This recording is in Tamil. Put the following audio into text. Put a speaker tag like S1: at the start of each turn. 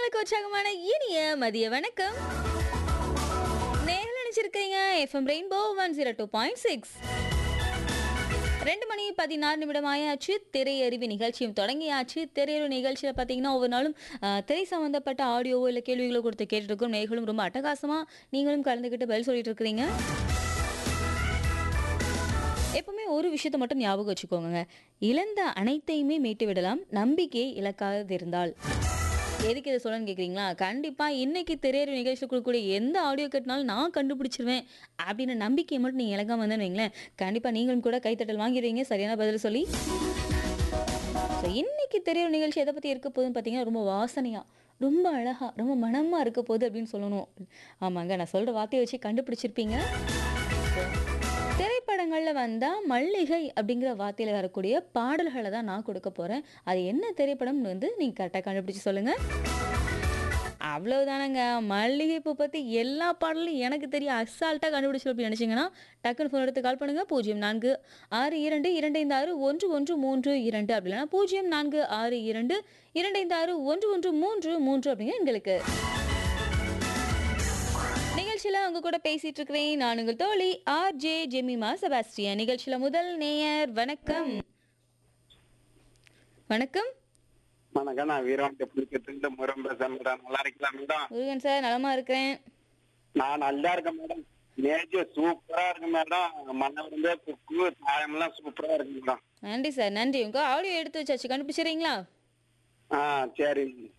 S1: நேர்களுக்கு உற்சாகமான இனிய மதிய வணக்கம் நேரில் நினைச்சிருக்கீங்க FM rainbow one zero two point six ரெண்டு மணி பதினாறு நிமிடம் ஆயாச்சு திரையறிவு நிகழ்ச்சியும் தொடங்கியாச்சு திரையறிவு நிகழ்ச்சியில் பார்த்தீங்கன்னா ஒவ்வொரு நாளும் ஆஹ், திரை சம்மந்தப்பட்ட ஆடியோவோ இல்லை கேள்விகளோ கொடுத்து கேட்டுட்டு இருக்கோம் நேர்களும் ரொம்ப அட்டகாசமாக நீங்களும் கலந்துக்கிட்டு பதில் சொல்லிட்டு இருக்கிறீங்க எப்பவுமே ஒரு விஷயத்தை மட்டும் ஞாபகம் வச்சுக்கோங்க இழந்த அனைத்தையுமே மீட்டு விடலாம் நம்பிக்கையை இழக்காதிருந்தால் எதுக்கு இதை சொல்லணும்னு கேட்குறீங்களா கண்டிப்பாக இன்னைக்கு திரையறிவு நிகழ்ச்சி கொடுக்கக்கூடிய எந்த ஆடியோ கேட்டினாலும் நான் கண்டுபிடிச்சிருவேன் அப்படின்னு நம்பிக்கையை மட்டும் நீங்கள் இழக்காம வந்தேன்னு வைங்களேன் கண்டிப்பாக நீங்களும் கூட கைத்தட்டல் வாங்கிடுவீங்க சரியான பதில் சொல்லி ஸோ இன்னைக்கு திரையறிவு நிகழ்ச்சி எதை பற்றி இருக்க போகுதுன்னு பார்த்தீங்கன்னா ரொம்ப வாசனையாக ரொம்ப அழகாக ரொம்ப மனமாக இருக்க போகுது அப்படின்னு சொல்லணும் ஆமாங்க நான் சொல்கிற வார்த்தையை வச்சு கண்டுபிடிச்சிருப்பீங்க திரைப்படங்களில் வந்தால் மல்லிகை அப்படிங்கிற வார்த்தையில் வரக்கூடிய பாடல்களை தான் நான் கொடுக்க போகிறேன் அது என்ன திரைப்படம்னு வந்து நீங்கள் கரெக்டாக கண்டுபிடிச்சு சொல்லுங்கள் அவ்வளவுதானங்க மல்லிகைப்பூ பற்றி எல்லா பாடலும் எனக்கு தெரியும் அசால்ட்டாக கண்டுபிடிச்சு அப்படி நினச்சிங்கன்னா டக்குன்னு ஃபோன் எடுத்து கால் பண்ணுங்கள் பூஜ்ஜியம் நான்கு ஆறு இரண்டு இரண்டு ஐந்து ஆறு ஒன்று ஒன்று மூன்று இரண்டு அப்படி இல்லைன்னா பூஜ்ஜியம் நான்கு ஆறு இரண்டு இரண்டு ஐந்து ஆறு ஒன்று ஒன்று மூன்று மூன்று அப்படிங்க எங்களுக்கு நிகழ்ச்சியில உங்க கூட பேசிட்டு இருக்கிறேன் நான் உங்கள் தோழி ஆர் ஜே ஜெமிமா செபாஸ்டியன் நிகழ்ச்சியில முதல் நேயர் வணக்கம் வணக்கம்
S2: வணக்கம் நான் வீரவாண்டி புலிக்கத்துல முரம் பேசுறேன் மேடம் நல்லா இருக்கலாம் மேடம்
S1: முருகன் சார் நலமா இருக்கிறேன்
S2: நான் நல்லா இருக்கேன் மேடம் மேஜ் சூப்பரா இருக்கு மேடம் மன்னவருந்தே குக்கு தாயமெல்லாம் சூப்பரா இருக்கு மேடம்
S1: நன்றி சார் நன்றி உங்க ஆடியோ எடுத்து வச்சாச்சு கண்டுபிடிச்சிடுறீங்களா
S2: ஆ சரி